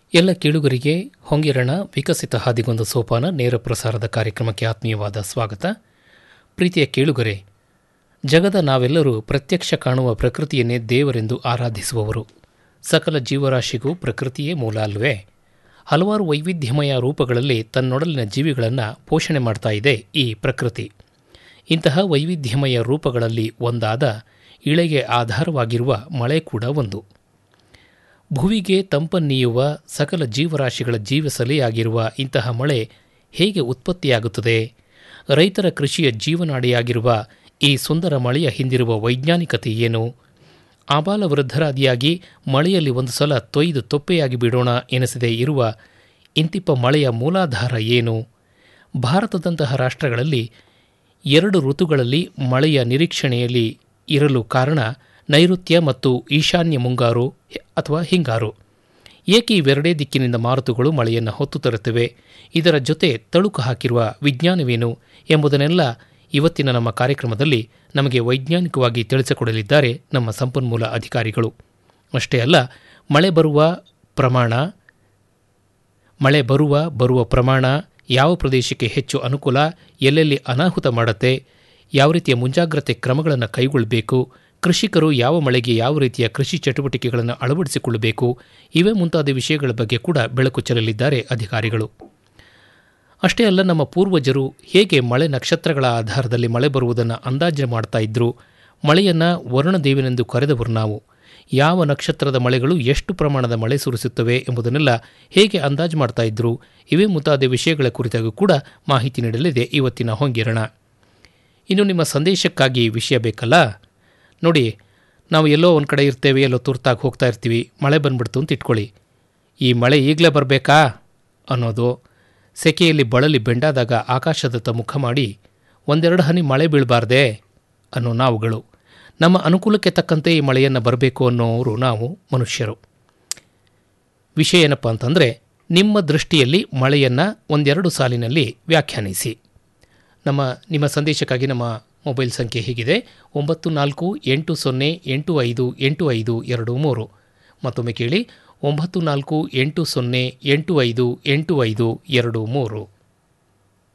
ಎಲ್ಲ ಕೇಳುಗರಿಗೆ ಹೊಂಗಿರಣ ವಿಕಸಿತ ಹಾದಿಗೊಂದು ಸೋಪಾನ ನೇರ ಪ್ರಸಾರದ ಕಾರ್ಯಕ್ರಮಕ್ಕೆ ಆತ್ಮೀಯವಾದ ಸ್ವಾಗತ ಪ್ರೀತಿಯ ಕೇಳುಗರೆ ಜಗದ ನಾವೆಲ್ಲರೂ ಪ್ರತ್ಯಕ್ಷ ಕಾಣುವ ಪ್ರಕೃತಿಯನ್ನೇ ದೇವರೆಂದು ಆರಾಧಿಸುವವರು ಸಕಲ ಜೀವರಾಶಿಗೂ ಪ್ರಕೃತಿಯೇ ಮೂಲ ಅಲ್ವೇ ಹಲವಾರು ವೈವಿಧ್ಯಮಯ ರೂಪಗಳಲ್ಲಿ ತನ್ನೊಡಲಿನ ಜೀವಿಗಳನ್ನು ಪೋಷಣೆ ಮಾಡ್ತಾ ಇದೆ ಈ ಪ್ರಕೃತಿ ಇಂತಹ ವೈವಿಧ್ಯಮಯ ರೂಪಗಳಲ್ಲಿ ಒಂದಾದ ಇಳೆಗೆ ಆಧಾರವಾಗಿರುವ ಮಳೆ ಕೂಡ ಒಂದು ಭುವಿಗೆ ತಂಪನ್ನೀಯುವ ಸಕಲ ಜೀವರಾಶಿಗಳ ಜೀವಸಲೆಯಾಗಿರುವ ಇಂತಹ ಮಳೆ ಹೇಗೆ ಉತ್ಪತ್ತಿಯಾಗುತ್ತದೆ ರೈತರ ಕೃಷಿಯ ಜೀವನಾಡಿಯಾಗಿರುವ ಈ ಸುಂದರ ಮಳೆಯ ಹಿಂದಿರುವ ವೈಜ್ಞಾನಿಕತೆ ಏನು ಆಬಾಲ ವೃದ್ಧರಾದಿಯಾಗಿ ಮಳೆಯಲ್ಲಿ ಒಂದು ಸಲ ತೊಯ್ದು ತೊಪ್ಪೆಯಾಗಿ ಬಿಡೋಣ ಎನಿಸದೆ ಇರುವ ಇಂತಿಪ್ಪ ಮಳೆಯ ಮೂಲಾಧಾರ ಏನು ಭಾರತದಂತಹ ರಾಷ್ಟ್ರಗಳಲ್ಲಿ ಎರಡು ಋತುಗಳಲ್ಲಿ ಮಳೆಯ ನಿರೀಕ್ಷಣೆಯಲ್ಲಿ ಇರಲು ಕಾರಣ ನೈಋತ್ಯ ಮತ್ತು ಈಶಾನ್ಯ ಮುಂಗಾರು ಅಥವಾ ಹಿಂಗಾರು ಏಕೆ ಇವೆರಡೇ ದಿಕ್ಕಿನಿಂದ ಮಾರುತಗಳು ಮಳೆಯನ್ನು ಹೊತ್ತು ತರುತ್ತವೆ ಇದರ ಜೊತೆ ತಳುಕು ಹಾಕಿರುವ ವಿಜ್ಞಾನವೇನು ಎಂಬುದನ್ನೆಲ್ಲ ಇವತ್ತಿನ ನಮ್ಮ ಕಾರ್ಯಕ್ರಮದಲ್ಲಿ ನಮಗೆ ವೈಜ್ಞಾನಿಕವಾಗಿ ತಿಳಿಸಿಕೊಡಲಿದ್ದಾರೆ ನಮ್ಮ ಸಂಪನ್ಮೂಲ ಅಧಿಕಾರಿಗಳು ಅಷ್ಟೇ ಅಲ್ಲ ಮಳೆ ಬರುವ ಪ್ರಮಾಣ ಮಳೆ ಬರುವ ಬರುವ ಪ್ರಮಾಣ ಯಾವ ಪ್ರದೇಶಕ್ಕೆ ಹೆಚ್ಚು ಅನುಕೂಲ ಎಲ್ಲೆಲ್ಲಿ ಅನಾಹುತ ಮಾಡುತ್ತೆ ಯಾವ ರೀತಿಯ ಮುಂಜಾಗ್ರತೆ ಕ್ರಮಗಳನ್ನು ಕೈಗೊಳ್ಳಬೇಕು ಕೃಷಿಕರು ಯಾವ ಮಳೆಗೆ ಯಾವ ರೀತಿಯ ಕೃಷಿ ಚಟುವಟಿಕೆಗಳನ್ನು ಅಳವಡಿಸಿಕೊಳ್ಳಬೇಕು ಇವೇ ಮುಂತಾದ ವಿಷಯಗಳ ಬಗ್ಗೆ ಕೂಡ ಬೆಳಕು ಚೆಲ್ಲಲಿದ್ದಾರೆ ಅಧಿಕಾರಿಗಳು ಅಷ್ಟೇ ಅಲ್ಲ ನಮ್ಮ ಪೂರ್ವಜರು ಹೇಗೆ ಮಳೆ ನಕ್ಷತ್ರಗಳ ಆಧಾರದಲ್ಲಿ ಮಳೆ ಬರುವುದನ್ನು ಅಂದಾಜು ಮಾಡ್ತಾ ಇದ್ರು ಮಳೆಯನ್ನು ವರುಣದೇವನೆಂದು ಕರೆದವರು ನಾವು ಯಾವ ನಕ್ಷತ್ರದ ಮಳೆಗಳು ಎಷ್ಟು ಪ್ರಮಾಣದ ಮಳೆ ಸುರಿಸುತ್ತವೆ ಎಂಬುದನ್ನೆಲ್ಲ ಹೇಗೆ ಅಂದಾಜು ಮಾಡ್ತಾ ಇದ್ರು ಇವೇ ಮುಂತಾದ ವಿಷಯಗಳ ಕುರಿತಾಗೂ ಕೂಡ ಮಾಹಿತಿ ನೀಡಲಿದೆ ಇವತ್ತಿನ ಹೊಂಗಿರಣ ಇನ್ನು ನಿಮ್ಮ ಸಂದೇಶಕ್ಕಾಗಿ ವಿಷಯ ಬೇಕಲ್ಲ ನೋಡಿ ನಾವು ಎಲ್ಲೋ ಒಂದು ಕಡೆ ಇರ್ತೇವೆ ಎಲ್ಲೋ ತುರ್ತಾಗಿ ಹೋಗ್ತಾ ಇರ್ತೀವಿ ಮಳೆ ಬಂದ್ಬಿಡ್ತು ಅಂತ ಇಟ್ಕೊಳ್ಳಿ ಈ ಮಳೆ ಈಗಲೇ ಬರಬೇಕಾ ಅನ್ನೋದು ಸೆಕೆಯಲ್ಲಿ ಬಳಲಿ ಬೆಂಡಾದಾಗ ಆಕಾಶದತ್ತ ಮುಖ ಮಾಡಿ ಒಂದೆರಡು ಹನಿ ಮಳೆ ಬೀಳಬಾರ್ದೇ ಅನ್ನೋ ನಾವುಗಳು ನಮ್ಮ ಅನುಕೂಲಕ್ಕೆ ತಕ್ಕಂತೆ ಈ ಮಳೆಯನ್ನು ಬರಬೇಕು ಅನ್ನೋರು ನಾವು ಮನುಷ್ಯರು ವಿಷಯ ಏನಪ್ಪ ಅಂತಂದರೆ ನಿಮ್ಮ ದೃಷ್ಟಿಯಲ್ಲಿ ಮಳೆಯನ್ನು ಒಂದೆರಡು ಸಾಲಿನಲ್ಲಿ ವ್ಯಾಖ್ಯಾನಿಸಿ ನಮ್ಮ ನಿಮ್ಮ ಸಂದೇಶಕ್ಕಾಗಿ ನಮ್ಮ ಮೊಬೈಲ್ ಸಂಖ್ಯೆ ಹೀಗಿದೆ ಒಂಬತ್ತು ನಾಲ್ಕು ಎಂಟು ಸೊನ್ನೆ ಎಂಟು ಐದು ಎಂಟು ಐದು ಎರಡು ಮೂರು ಮತ್ತೊಮ್ಮೆ ಕೇಳಿ ಒಂಬತ್ತು ನಾಲ್ಕು ಎಂಟು ಸೊನ್ನೆ ಎಂಟು ಐದು ಎಂಟು ಐದು ಎರಡು ಮೂರು